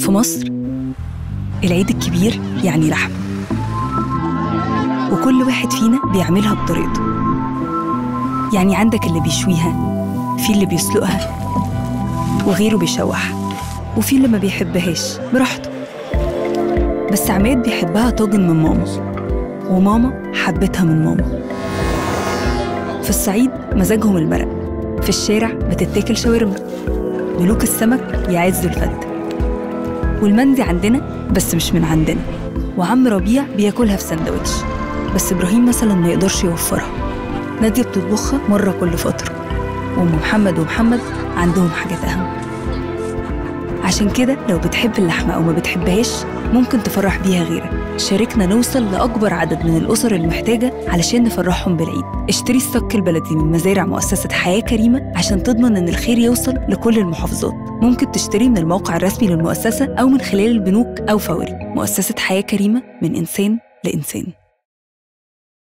في مصر العيد الكبير يعني لحمة وكل واحد فينا بيعملها بطريقته يعني عندك اللي بيشويها في اللي بيسلقها وغيره بيشوحها وفي اللي ما بيحبهاش براحته بس عماد بيحبها طاجن من ماما وماما حبتها من ماما في الصعيد مزاجهم المرق في الشارع بتتاكل شاورما ملوك السمك يعزوا الفتة والمندي عندنا بس مش من عندنا وعم ربيع بياكلها في سندوتش بس إبراهيم مثلا ما يقدرش يوفرها نادية بتطبخها مرة كل فترة وأم محمد ومحمد عندهم حاجات أهم عشان كده لو بتحب اللحمة أو ما بتحبهاش ممكن تفرح بيها غيرك شاركنا نوصل لأكبر عدد من الأسر المحتاجة علشان نفرحهم بالعيد اشتري الصك البلدي من مزارع مؤسسة حياة كريمة عشان تضمن إن الخير يوصل لكل المحافظات ممكن تشتري من الموقع الرسمي للمؤسسة أو من خلال البنوك أو فوري مؤسسة حياة كريمة من إنسان لإنسان